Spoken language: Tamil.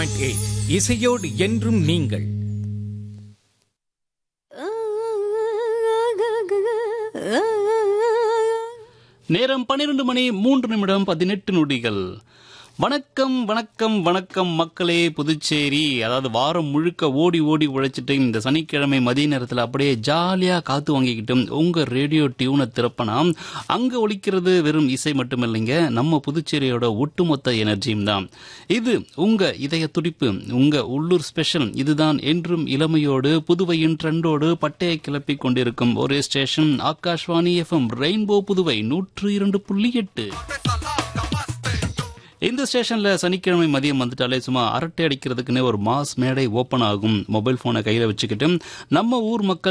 எயிட் இசையோடு என்றும் நீங்கள் நேரம் பன்னிரண்டு மணி மூன்று நிமிடம் பதினெட்டு நொடிகள் வணக்கம் வணக்கம் வணக்கம் மக்களே புதுச்சேரி அதாவது வாரம் முழுக்க ஓடி ஓடி உழைச்சிட்டு இந்த சனிக்கிழமை மதிய நேரத்தில் அப்படியே ஜாலியா காத்து வாங்கிக்கிட்டு உங்க ரேடியோ டியூனை திறப்பனா அங்க ஒலிக்கிறது வெறும் இசை மட்டும் இல்லைங்க நம்ம புதுச்சேரியோட ஒட்டுமொத்த எனர்ஜியும் தான் இது உங்க இதய துடிப்பு உங்க உள்ளூர் ஸ்பெஷல் இதுதான் என்றும் இளமையோடு புதுவையின் ட்ரெண்டோடு பட்டையை கிளப்பி கொண்டிருக்கும் ஒரே station Akashvani FM rainbow Puduvai நூற்று இரண்டு புள்ளி எட்டு இந்த ஸ்டேஷன்ல சனிக்கிழமை மதியம் வந்துட்டாலே சும்மா அரட்டை அடிக்கிறதுக்குன்னே ஒரு மாஸ் மேடை ஓபன் ஆகும் மொபைல் போனை கையில வச்சுக்கிட்டு நம்ம ஊர் மக்கள்